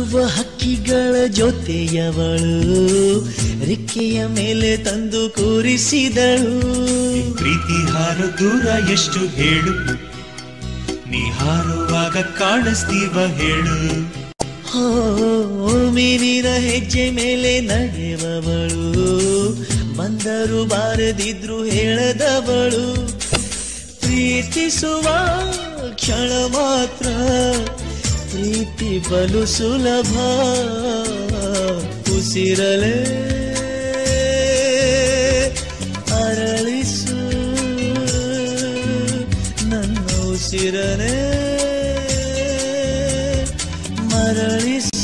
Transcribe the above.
ಹಾರುವ ಹಕ್ಕಿಗಳ ಜೊತೆಯವಳು ರೆಕ್ಕೆಯ ಮೇಲೆ ತಂದು ಕೂರಿಸಿದಳು ಪ್ರೀತಿ ಹಾರು ದೂರ ಎಷ್ಟು ಹೇಳು ನೀ ಹಾರುವಾಗ ಕಾಣಿಸ್ತೀವ ಹೇಳು ಹೋ ಮೀನಿನ ಹೆಜ್ಜೆ ಮೇಲೆ ನಡೆಯುವವಳು ಬಂದರು ಬಾರದಿದ್ರು ಹೇಳದವಳು ಪ್ರೀತಿಸುವ ಕ್ಷಣ ಮಾತ್ರ ಪ್ರೀತಿ ಬಲು ಸುಲಭ ಉಸಿರಲೇ ಅರಳಿಸು ನನ್ನ ಉಸಿರನೇ ಮರಳಿಸು